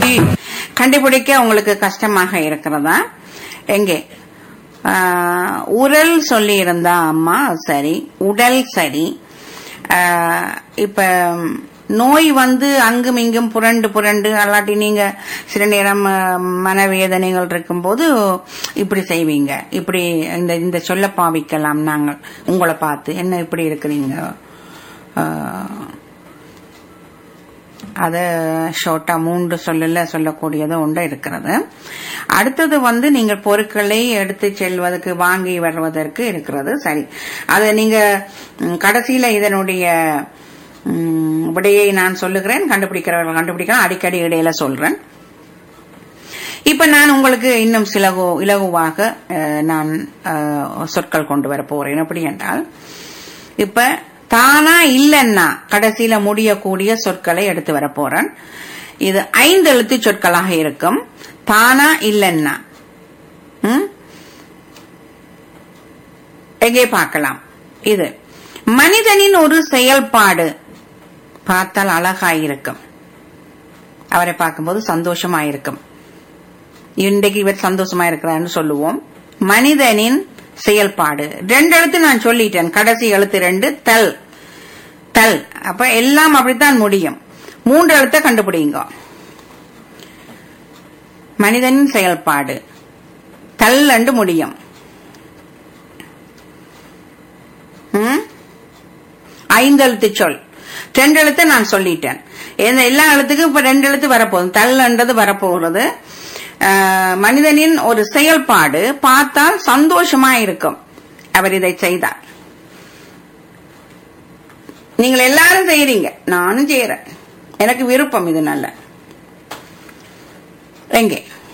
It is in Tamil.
கண்டுபிடி கண்டுபிடிக்க உங்களுக்கு கஷ்டமாக இருக்கிறதா எங்கே ஆஹ், உரல் சொல்லி இருந்தா அம்மா சரி உடல் சரி ஆஹ், இப்ப நோய் வந்து அங்கும் இங்கும் புரண்டு புரண்டு அல்லாட்டி நீங்க சில நேரம் ஆஹ், மனவேதனைகள் இருக்கும்போது இப்படி செய்வீங்க இப்படி இந்த இந்த சொல்ல பாவிக்கலாம் நாங்கள் உங்களை பார்த்து என்ன இப்படி இருக்கிறீங்க ஆஹ், அத ஷார்ட்டா மூன்று சொல்லல சொல்லக்கூடியது ஒன்று இருக்கிறது அடுத்தது வந்து நீங்கள் பொருட்களை எடுத்து செல்வதற்கு வாங்கி வருவதற்கு இருக்கிறது சரி அது நீங்க ம், கடைசியில இதனுடைய ம், விடையை நான் சொல்லுகிறேன் கண்டுபிடிக்கிறவர்கள் கண்டுபிடிக்கலாம் அடிக்கடி இடையில சொல்றேன் இப்ப நான் உங்களுக்கு இன்னும் சிலகு இலகுவாக அஹ், நான் அஹ், சொற்கள் கொண்டு வர போறேன் எப்படி என்றால் இப்ப தானா இல்லைன்னா கடைசியில முடியக்கூடிய சொற்களை எடுத்து வர போறேன் இது ஐந்து எழுத்து சொற்களாக இருக்கும் தானா இல்லைன்னா ம்? எங்கே பார்க்கலாம் இது மனிதனின் ஒரு செயல்பாடு பார்த்தால் அழகாயிருக்கும் அவரை பார்க்கும்போது சந்தோஷமாயிருக்கும் இன்றைக்கு இவர் சந்தோஷமா இருக்கிறான்னு சொல்லுவோம் மனிதனின் செயல்பாடு ரெண்டு எழுத்து நான் சொல்லிட்டேன் கடைசி எழுத்து ரெண்டு தல் தல் அப்ப எல்லாம் அப்படித்தான் முடியும் மூன்று எழுத்தை கண்டுபிடிங்க மனிதனின் செயல்பாடு தல் என்று முடியும் ம்? ஐந்து எழுத்து சொல் ரெண்டு எழுத்து நான் சொல்லிட்டேன் இந்த எல்லா எழுத்துக்கும் இப்ப ரெண்டு எழுத்து வரப்போகுது தல்ன்றது வரப்போகிறது ஆஹ், மனிதனின் ஒரு செயல்பாடு பார்த்தால் சந்தோஷமா இருக்கும் அவர் இதை செய்தார் நீங்கள் எல்லாரும் செய்றீங்க நானும் செய்யறேன் எனக்கு விருப்பம் இது நல்ல எங்கே